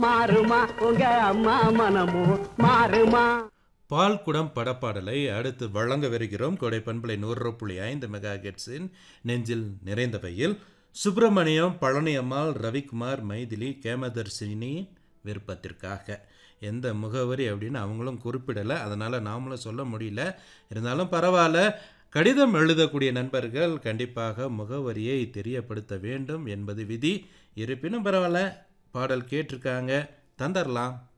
மாறுமா உங்க அம்மா மனமோ மாறுமா பால்குடம் படப்பாடலை அடுத்து வழங்கவிருக்கிறோம் கொடை பண்பலை நூறு புள்ளி ஐந்து மெகா ஹெட்ஸின் நெஞ்சில் நிறைந்தவையில் சுப்பிரமணியம் பழனியம்மாள் ரவிக்குமார் மைதிலி கேமதர்சினியின் விருப்பத்திற்காக எந்த முகவரி அப்படின்னு அவங்களும் குறிப்பிடலை அதனால் நாமளும் சொல்ல முடியல இருந்தாலும் பரவாயில்ல கடிதம் எழுதக்கூடிய நண்பர்கள் கண்டிப்பாக முகவரியை தெரியப்படுத்த வேண்டும் என்பது விதி இருப்பினும் பரவாயில்ல பாடல் கேட்டிருக்காங்க தந்தரலாம்